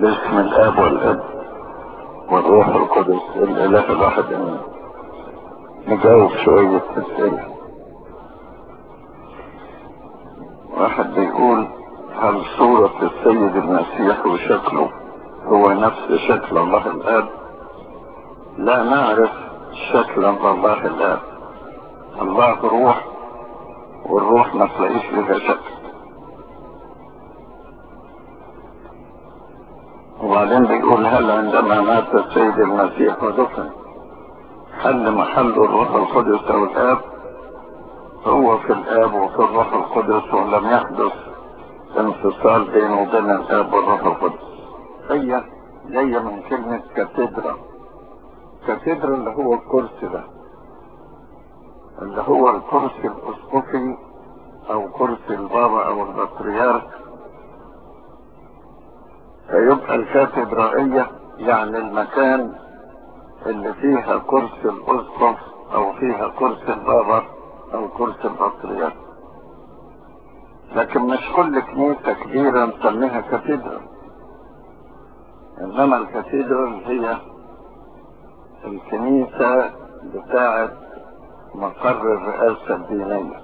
باسم الاب والاب والروح القدس الاله الواحد امين نجاوب شوية اسئلة واحد بيقول هل صورة السيد المسيح وشكله هو نفس شكل الله الاب لا نعرف شكل الله الاب الله روح والروح ما تلاقيش لها شكل وبعدين بيقول هل عندما مات السيد المسيح ودفن حل محل الروح القدس او الاب هو في الاب وفي الروح القدس ولم يحدث انفصال بينه وبين الاب والروح القدس هي جايه من كلمه كاتدرا كاتدرا اللي هو الكرسي ده اللي هو الكرسي الاسقفي او كرسي البابا او البطريرك فيبقى الكاتدرائية يعني المكان اللي فيها كرسي الاسقف او فيها كرسي البابا او كرسي البطريرك لكن مش كل كنيسة كبيرة نسميها كاتدرا انما الكاتدرا هي الكنيسة بتاعت مقر الرئاسة الدينية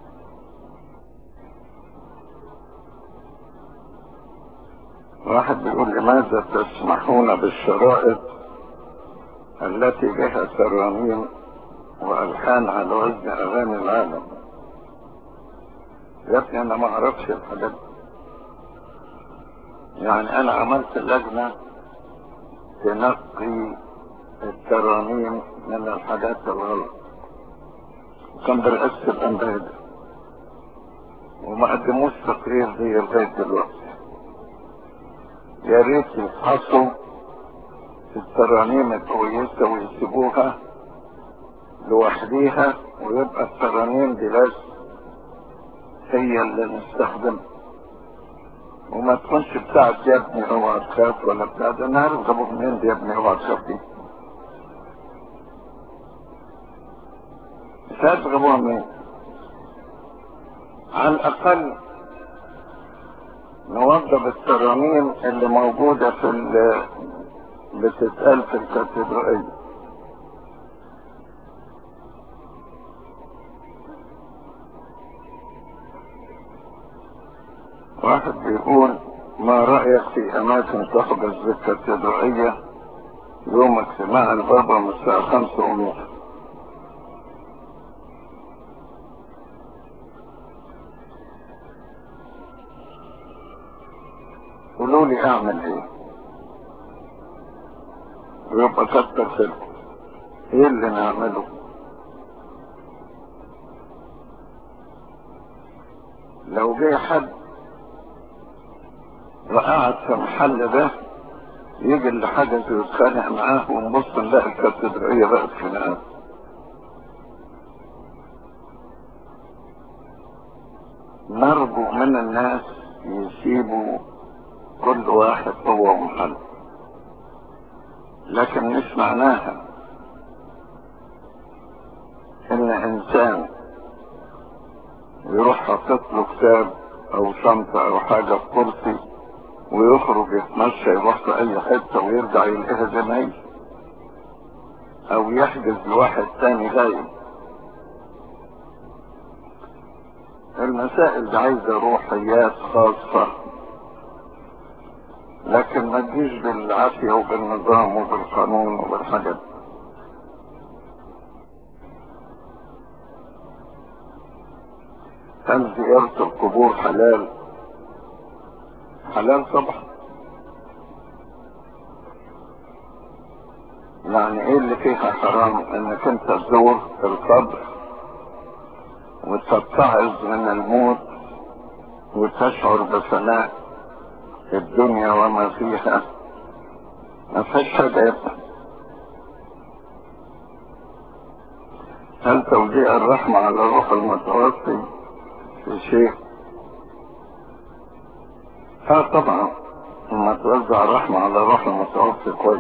واحد بيقول لماذا تسمحون بالشرائط التي بها ترانيم والحان على وزن اغاني العالم يا ابني انا ما اعرفش الحاجات دي يعني انا عملت لجنة تنقي الترانيم من الحاجات الغلط وكان برئاسة الأنباد وما قدموش تقرير زي لغاية دلوقتي يا ريت يفحصوا الترانيم الكويسة ويسيبوها لوحديها ويبقى الترانيم دي لازم هي اللي نستخدمها وما تكونش بتاعت يا ابني اوعى تخاف ولا بتاع ده انا عارف جابوه منين دي يا ابني اوعى تخاف دي مش عارف جابوها منين على الاقل نوضب الترانيم اللي موجودة في ال بتتقال في الكاتدرائية واحد بيقول ما رأيك في أماكن تحجز بالكاتدرائية يوم اجتماع البابا من الساعة خمسة ونص قولوا لي اعمل ايه ويبقى كتر خيركم ايه اللي نعمله لو جه حد وقعد في المحل ده يجي اللي حدث ويتخانق معاه ونبص نلاقي الكاتدرائية بقت خناقات نرجو من الناس يسيبوا كل واحد هو محل لكن مش معناها ان انسان يروح حاطط له كتاب او شنطة او حاجة في كرسي ويخرج يتمشى يروح في اي حتة ويرجع يلاقيها زي ما هي او يحجز لواحد تاني غايب المسائل دي عايزة روحيات خاصة لكن ما تجيش بالعافية وبالنظام وبالقانون وبالحاجات هل زيارة القبور حلال حلال طبعا يعني ايه اللي فيها حرام انك انت تزور القبر وتتعظ من الموت وتشعر بفناء الدنيا وما فيها ما فيش حاجة يبقى هل توزيع الرحمة على الروح المتوفي في شيء اه طبعا لما توزع الرحمة على الروح المتوفي كويس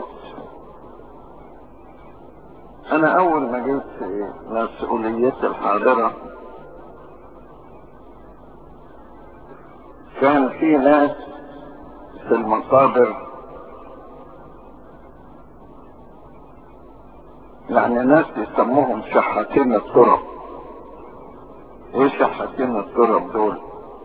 انا اول ما جيت في مسؤوليتي الحاضرة كان في ناس في المقابر يعني ناس يسموهم شحاتين التراب ايه شحاتين التراب دول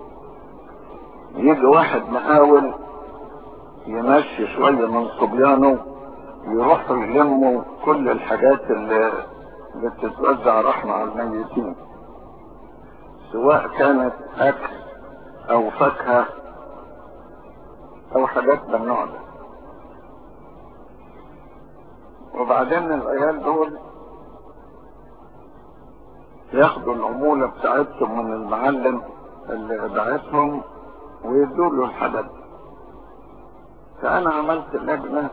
يجي واحد مقاول يمشي شوية من صبيانه يروحوا يلموا كل الحاجات اللي بتتوزع رحمة على الميتين سواء كانت أكل أو فاكهة أو حاجات من النوع ده وبعدين العيال دول ياخدوا العمولة بتاعتهم من المعلم اللي بعتهم ويدوا له الحاجات دي فأنا عملت لجنة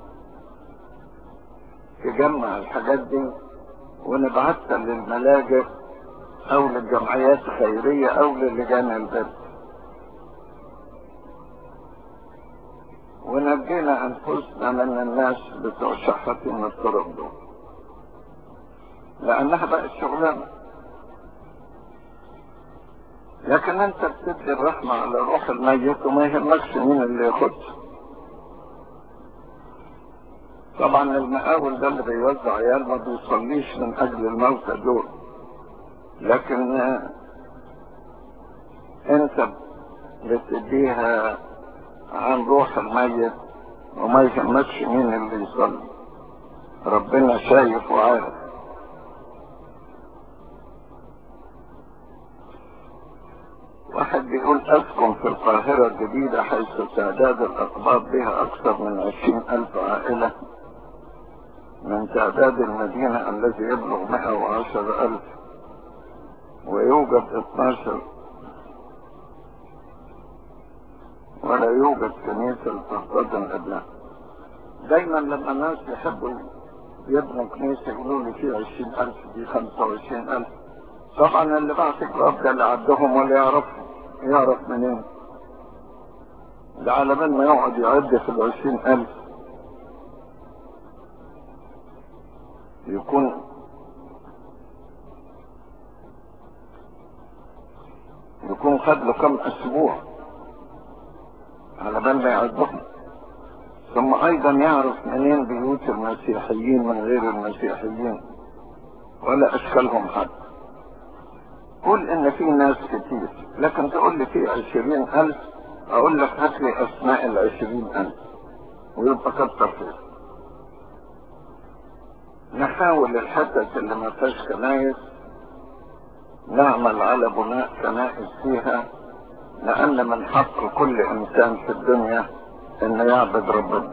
تجمع الحاجات دي ونبعتها للملاجئ أو للجمعيات الخيرية أو للجان البر ونجينا أنفسنا من الناس بتوع شحاتين الطرق دول لأنها بقت شغلانة لكن أنت بتدي الرحمة على روح الميت وما يهمكش مين اللي ياخدها طبعا المقاول ده اللي بيوزع عيال ما بيصليش من اجل الموتى دول لكن انت بتديها عن روح الميت وما يهمكش مين اللي يصلي ربنا شايف وعارف واحد بيقول أسكن في القاهرة الجديدة حيث تعداد الأقباط بها أكثر من عشرين ألف عائلة من تعداد المدينة الذي يبلغ 110 ألف ويوجد 12 ولا يوجد كنيسة تحتضن الأبناء دايما لما الناس يحبوا يبنوا كنيسة يقولوا لي في 20000 دي 25000 طبعا اللي بعت الجواب ده اللي عدهم ولا يعرفهم يعرف منين ده على بال ما يقعد يعد في العشرين ألف يكون يكون خد له كم اسبوع على بال ما يعدهم ثم ايضا يعرف منين بيوت المسيحيين من غير المسيحيين ولا اشكالهم حد قول ان في ناس كتير لكن تقول لي في عشرين الف اقول لك هات لي اسماء العشرين الف ويبقى كتر خير نحاول الحتت اللي ما فيهاش كنايس نعمل على بناء كنائس فيها لأن من حق كل إنسان في الدنيا إنه يعبد ربنا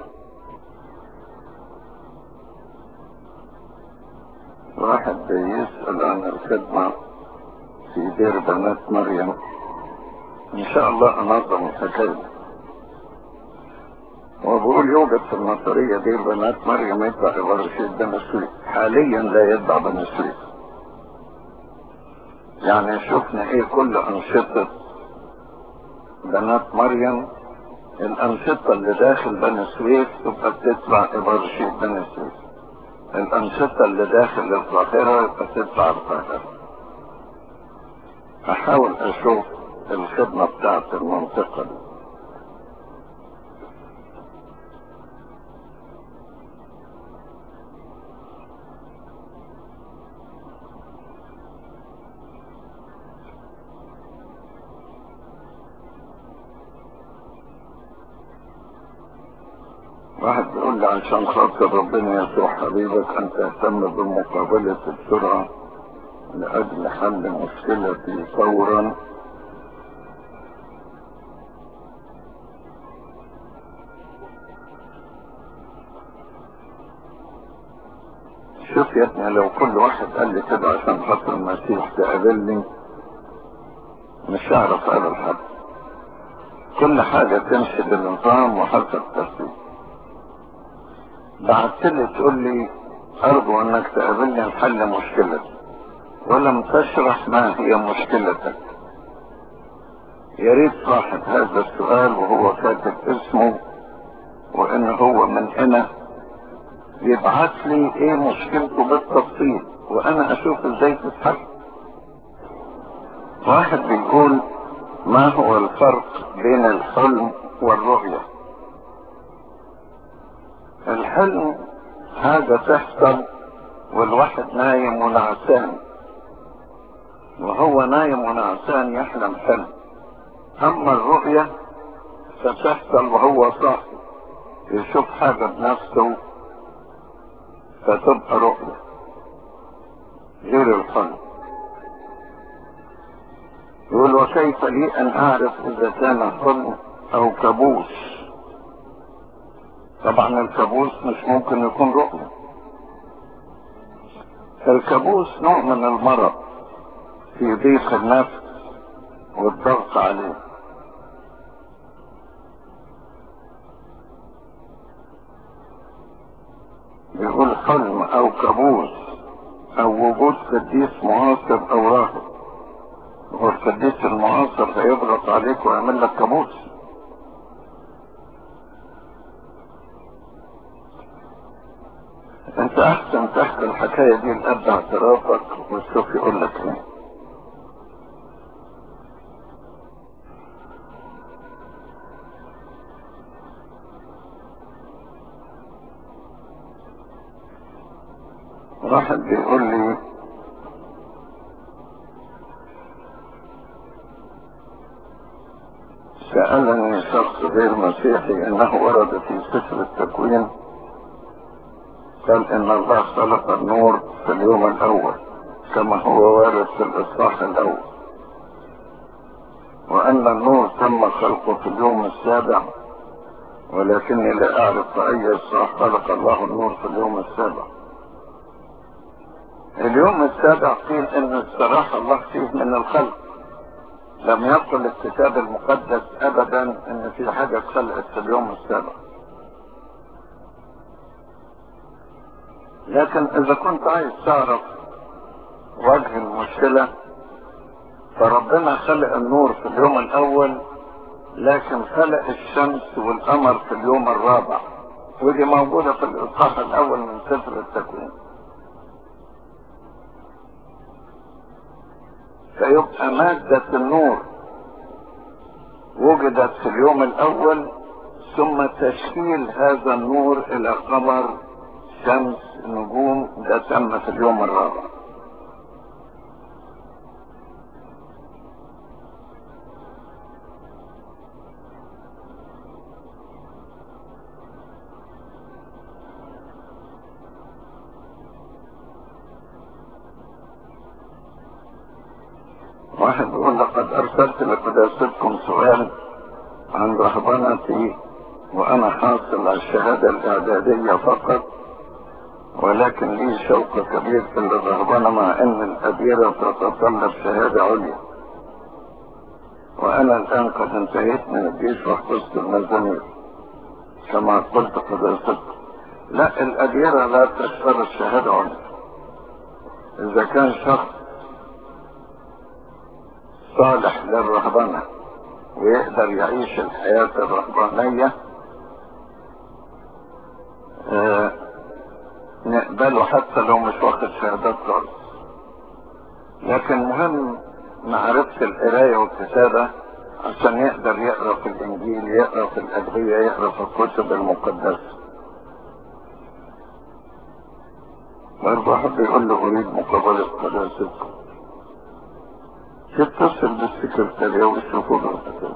واحد بيسأل عن الخدمة في دير بنات مريم إن شاء الله أنظم الحكاية وبقول يوجد في المطرية دي بنات مريم يتبع إبرشيد بن سويد حاليا لا يتبع بن سويد يعني شفنا ايه كل أنشطة بنات مريم الأنشطة اللي داخل بني سويف تبقى بتتبع إبرشيد بني سويف الأنشطة اللي داخل القاهرة يبقى تتبع القاهرة أحاول أشوف الخدمة بتاعت المنطقة دي واحد بيقول لي عشان خاطر ربنا يسوع حبيبك ان تهتم بمقابلة السرعة لأجل حل مشكلتي فورا شوف يا ابني لو كل واحد قال لي كده عشان خاطر المسيح تقابلني مش هعرف اقابل حد كل حاجة تمشي بنظام وحسب ترتيب بعت لي تقول لي ارجو انك تقابلني لحل مشكلتي ولم تشرح ما هي مشكلتك يا ريت صاحب هذا السؤال وهو كاتب اسمه وان هو من هنا يبعت لي ايه مشكلته بالتفصيل وانا اشوف ازاي تتحل واحد بيقول ما هو الفرق بين الحلم والرؤية الحلم حاجة تحصل والواحد نايم ونعسان وهو نايم ونعسان يحلم حلم اما الرؤية فتحصل وهو صاحي يشوف حاجة بنفسه فتبقى رؤية غير الحلم يقول وكيف لي ان اعرف اذا كان حلم او كابوس طبعا الكابوس مش ممكن يكون رؤية الكابوس نوع من المرض في ضيق النفس والضغط عليه بيقول حلم او كابوس او وجود قديس معاصر او راهب هو القديس المعاصر هيضغط عليك ويعمل لك كابوس انت احسن تحكي الحكاية دي لأب اعترافك وتشوف يقول لك ايه واحد بيقول لي سألني شخص غير مسيحي انه ورد في سفر التكوين قال ان الله خلق النور في اليوم الاول كما هو وارد في الاصحاح الاول وان النور تم خلقه في اليوم السابع ولكني لا اعرف في اي اصحاح خلق الله النور في اليوم السابع اليوم السابع قيل ان استراح الله فيه من الخلق لم يقل الكتاب المقدس ابدا ان في حاجة اتخلقت في اليوم السابع لكن اذا كنت عايز تعرف وجه المشكلة فربنا خلق النور في اليوم الاول لكن خلق الشمس والقمر في اليوم الرابع ودي موجودة في الاصحاح الاول من سفر التكوين فيبقى مادة النور وجدت في اليوم الاول ثم تشكيل هذا النور الى قمر شمس نجوم ده تم في اليوم الرابع واحد يقول لقد ارسلت لقداستكم سؤال عن رهبنتي وانا حاصل على الشهادة الاعدادية فقط ولكن لي شوق كبير في الرهبنة مع ان الأديرة تتطلب شهادة عليا وانا الان قد انتهيت من الجيش وحفظت المزامير كما قلت قداستكم لا الأديرة لا تشترط شهادة عليا اذا كان شخص صالح للرهبنة ويقدر يعيش الحياة الرهبانية آه نقبله حتى لو مش واخد شهادات خالص لكن مهم معرفة القراية والكتابة عشان يقدر يقرا في الانجيل يقرا في الادعية يقرا في الكتب المقدسة برضه حد يقول له اريد مقابلة قداستكم تتصل بالسكرتارية ويشوفوا الحكاية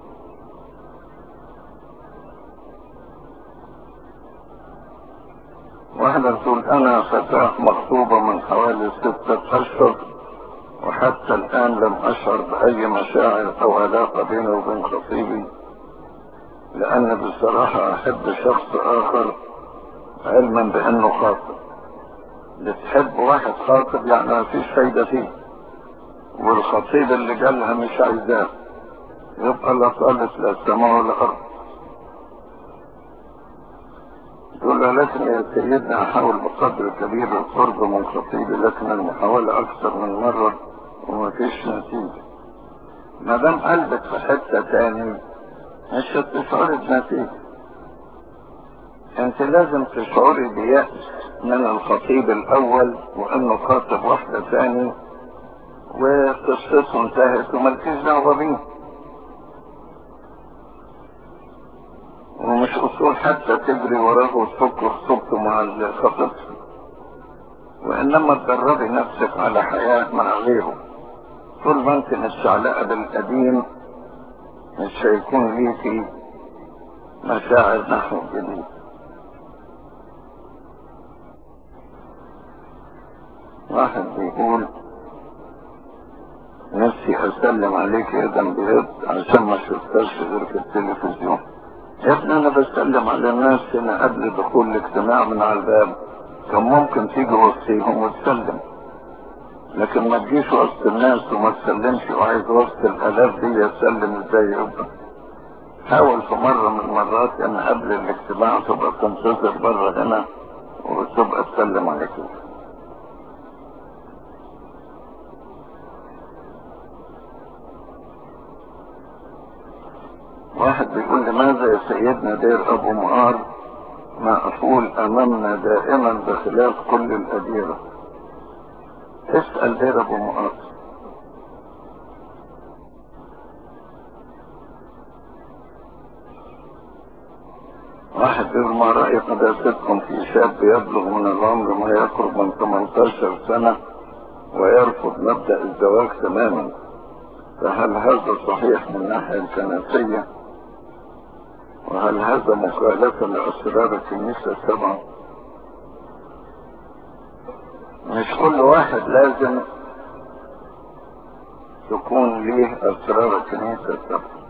واحدة تقول انا فتاة مخطوبة من حوالي ستة اشهر وحتى الان لم اشعر باي مشاعر او علاقة بيني وبين خطيبي لان بصراحة احب شخص اخر علما بانه خاطب بتحب واحد خاطب يعني ما فيش فايدة فيه والخطيب اللي جالها مش عايزاه يبقى لا طالت لا السماء ولا الارض تقول لكن يا سيدنا احاول بقدر كبير القرب من خطيبي لكن المحاولة اكثر من مرة وما فيش نتيجة ما دام قلبك في حتة تاني مش هتشعري بنتيجة انت لازم تشعري بيأس من الخطيب الاول وانه خاطب واحدة تاني وقصته انتهت وملكيش دعوة بيه ومش اصول حتى تجري وراه وتفك خطوبته مع الخطيب وإنما تدربي نفسك على حياة مع غيره طول ما انت متشعلقة بالقديم مش هيكون ليكي مشاعر نحو الجديد واحد بيقول نفسي اسلم عليك يدا بيد عشان ما شفتش غير في التلفزيون يا ابني انا بسلم على الناس هنا قبل دخول الاجتماع من على الباب كان ممكن تيجي وسطيهم وتسلم لكن ما تجيش وسط الناس وما تسلمش وعايز وسط الالاف دي تسلم ازاي يبقى حاول في مرة من المرات ان قبل الاجتماع تبقى تنتظر بره هنا وتبقى تسلم عليك واحد بيقول لماذا يا سيدنا دير ابو معار مقفول امامنا دائما بخلاف كل الاديرة اسأل دير ابو معار واحد بيقول ما رأي قداستكم في شاب يبلغ من العمر ما يقرب من 18 سنة ويرفض مبدأ الزواج تماما فهل هذا صحيح من الناحية الكنسية وهل هذا مخالفة لأسرار الكنيسة السبعة مش كل واحد لازم تكون ليه أسرار الكنيسة السبعة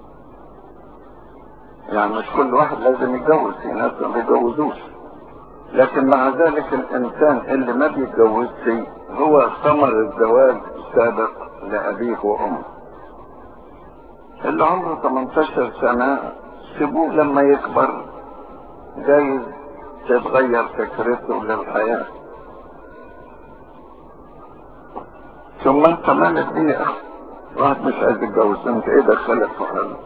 يعني مش كل واحد لازم يتجوز في ناس ما بيتجوزوش لكن مع ذلك الإنسان اللي ما بيتجوزش هو ثمر الزواج السابق لأبيه وأمه اللي عمره 18 سنة سيبوه لما يكبر جايز تتغير فكرته للحياة ثم انت مالك بيه يا اخي واحد مش عايز يتجوز انت ايه دخلك في حاله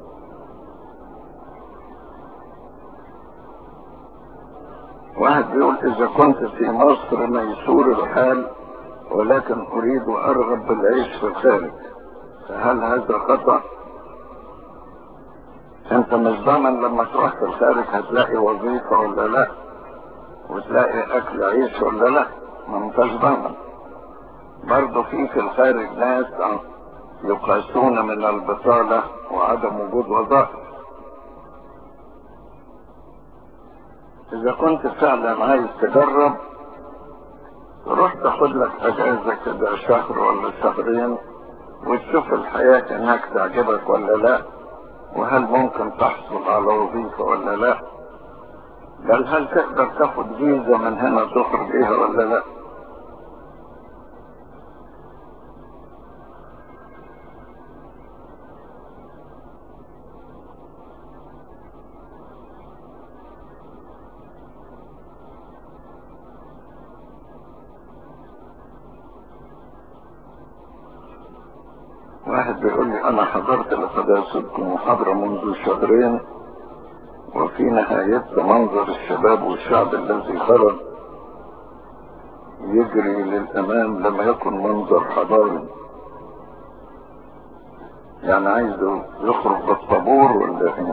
واحد بيقول اذا كنت في مصر ميسور الحال ولكن اريد وارغب بالعيش في الخارج فهل هذا خطأ انت مش ضامن لما تروح في الخارج هتلاقي وظيفة ولا لا وتلاقي اكل عيش ولا لا ما انتش ضامن برضه في في الخارج ناس يقاسون من البطالة وعدم وجود وظائف اذا كنت فعلا عايز تجرب روح تاخد لك اجازة كده شهر ولا شهرين وتشوف الحياة انك تعجبك ولا لا وهل ممكن تحصل على وظيفة ولا لا بل هل تقدر تاخد فيزا من هنا تخرج بيها ولا لا واحد بيقول لي انا حضرت لقداستكم محاضرة منذ شهرين وفي نهايتها منظر الشباب والشعب الذي خرج يجري للامام لم يكن منظر حضاري يعني عايزه يخرج بالطابور ولا ايه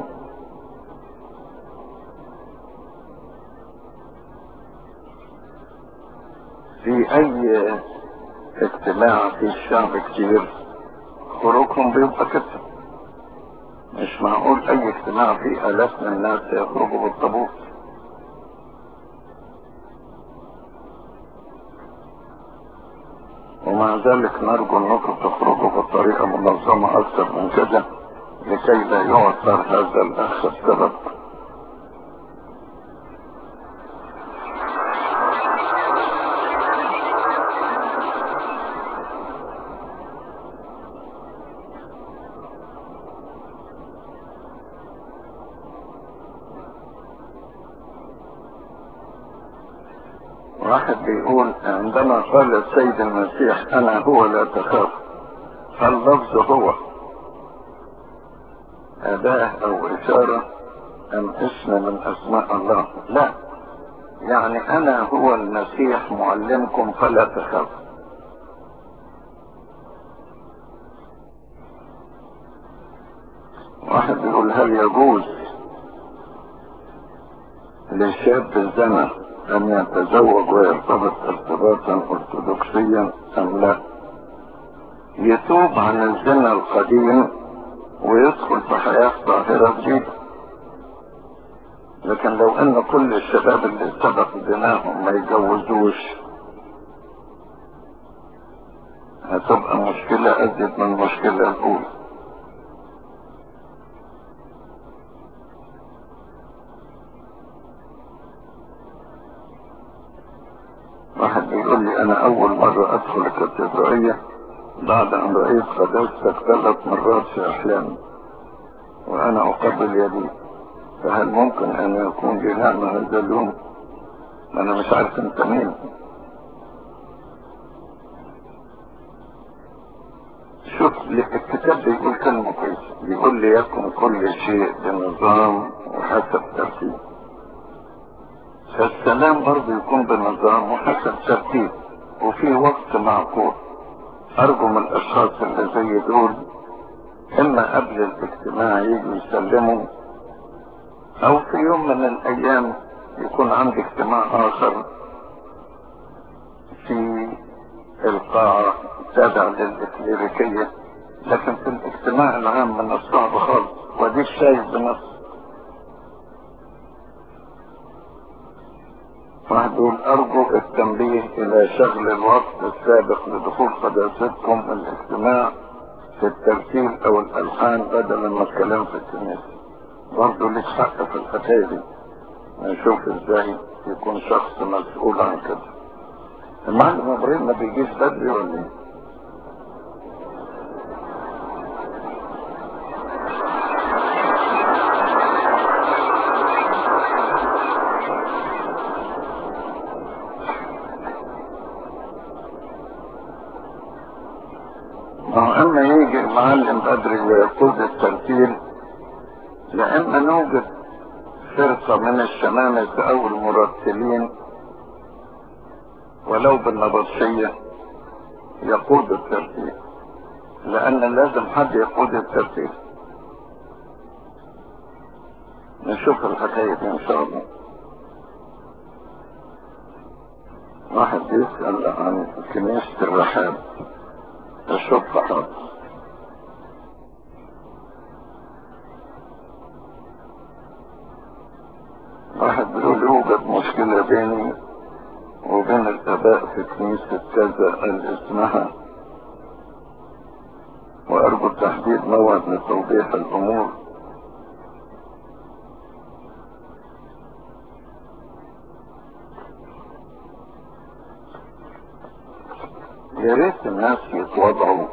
في اي اجتماع في الشعب كتير خروجهم بيبقى كده مش معقول اي اجتماع فيه الاف من الناس يخرجوا بالطابور ومع ذلك نرجو انكم تخرجوا بطريقة منظمة اكثر من كده لكي لا يعثر هذا الاخ السبب واحد بيقول عندما قال السيد المسيح انا هو لا تخاف فاللفظ هو اداة او اشارة ام اسم من اسماء الله لا يعني انا هو المسيح معلمكم فلا تخاف واحد بيقول هل يجوز لشاب زنا أن يتزوج ويرتبط ارتباطا أرثوذكسيا أم لا يتوب عن الزنا القديم ويدخل في حياة طاهرة جديدة لكن لو ان كل الشباب اللي سبق زناهم ما يتجوزوش هتبقى مشكلة أزيد من المشكلة الأولى واحد بيقول لي أنا أول مرة أدخل الكاتدرائية بعد أن رأيت قداستك ثلاث مرات في أحلامي وأنا أقبل يدي فهل ممكن أن يكون لي نعمة هذا اليوم؟ أنا مش عارف أنت مين شوف الكتاب بيقول كلمة كويسة بيقول لي يكن كل شيء بنظام وحسب ترتيب فالسلام برضه يكون بنظام وحسب ترتيب وفي وقت معقول أرجو من الأشخاص اللي زي دول إما قبل الاجتماع يجوا يسلموا أو في يوم من الأيام يكون عندي اجتماع آخر في القاعة تابع للإكليريكية لكن في الاجتماع العام من الصعب خالص وديك شايف بنفسك واحد يقول أرجو التنبيه إلى شغل الوقت السابق لدخول قداستكم الاجتماع في الترتيب أو الألحان بدلا من الكلام في الكنيسة برضه ليك حق في الحكاية دي نشوف ازاي يكون شخص مسؤول عن كده المعلم ابراهيم ما بيجيش بدري ولا ايه؟ اما يجي المعلم بدري ويقود الترتيب لأن نوجد فرقة من الشمامسة أو المرتلين ولو بالنبطشية يقود الترتيب لأن لازم حد يقود الترتيب نشوف الحكاية دي إن شاء الله واحد يسأل عن كنيسة الرحاب الشرطة حاضر واحد بيقول يوجد مشكلة بيني وبين الآباء في كنيسة كذا قال اسمها وأرجو تحديد موعد لتوضيح الأمور يا ريت الناس يتوضعوا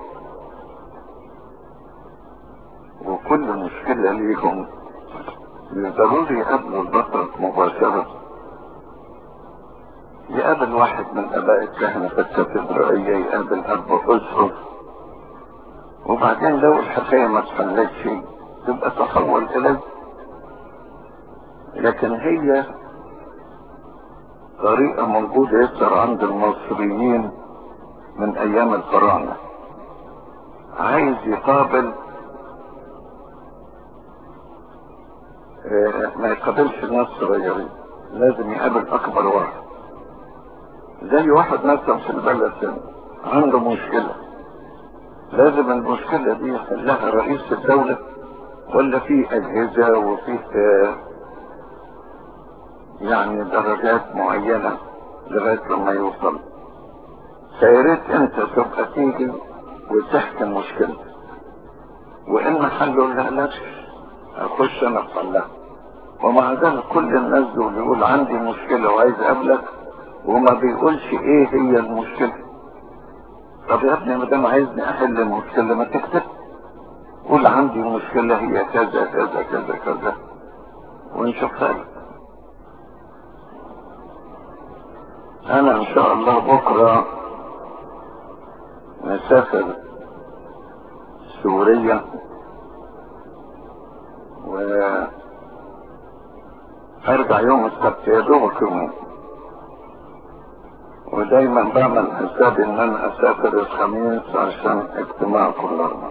وكل مشكلة ليهم ضروري يقابلوا البطل مباشرة يقابل واحد من اباء الكهنة في الكاتدرائية يقابل اب اسره وبعدين لو الحكاية ما اتحلتش تبقى تحول اليه لكن هي طريقة موجودة يسر عند المصريين من ايام الفراعنة عايز يقابل ما يقابلش ناس صغيرين لازم يقابل اكبر واحد زي واحد مثلا في البلد عنده مشكلة لازم المشكلة دي يحلها رئيس الدولة ولا في اجهزة وفي يعني درجات معينة لغاية لما يوصل فياريت انت تبقى تيجي وتحكي مشكلتك وان ما حلولهالكش اخش انا اصلها ومع ذلك كل الناس دول يقول عندي مشكلة وعايز اقابلك وما بيقولش ايه هي المشكلة طب يا ابني ما دام عايزني احل المشكلة ما تكتب قول عندي مشكلة هي كذا كذا كذا كذا ونشوفها لك انا ان شاء الله بكرة نسافر سوريا و ارجع يوم السبت يا دوبك يومين ودايما بعمل حسابي ان انا اسافر الخميس عشان اجتماع كل اربعة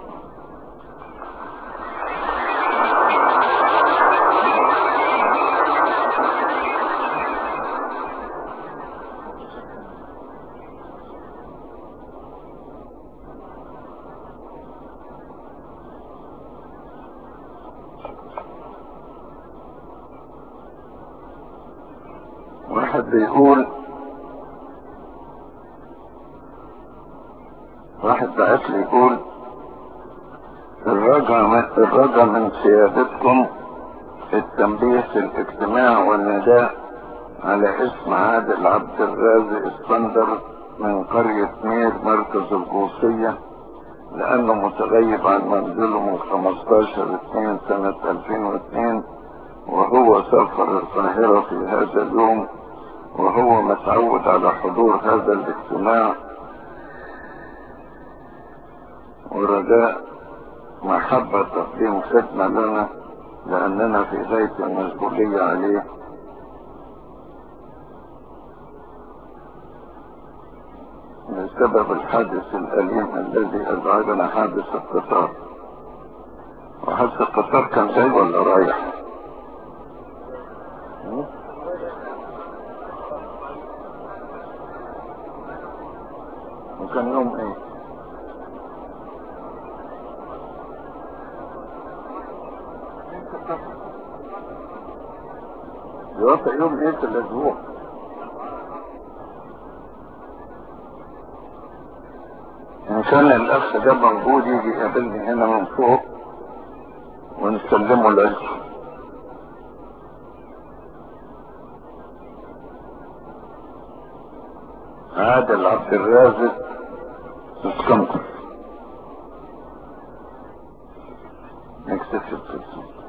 واحد بيقول واحد بعت لي يقول الرجاء من, الرجاء من سيادتكم التنبيه في الاجتماع والنداء على اسم عادل عبد الرازق اسكندر من قرية مير مركز القوسية لأنه متغيب عن منزله من 15 2 سنة 2002 وهو سافر القاهرة في هذا اليوم وهو متعود على حضور هذا الاجتماع ورجاء محبة تقديم خدمة لنا لأننا في غاية المسؤولية عليه بسبب الحادث الأليم الذي أزعجنا حادث القطار وحادث القطار كان جاي ولا رايح؟ وكان يوم ايه؟ يوافق يوم ايه في الاسبوع؟ ان كان الاخ ده موجود يجي يقابلني هنا من فوق ونسلمه العزم عادل عبد الرازق اسكندر نكتب في القسم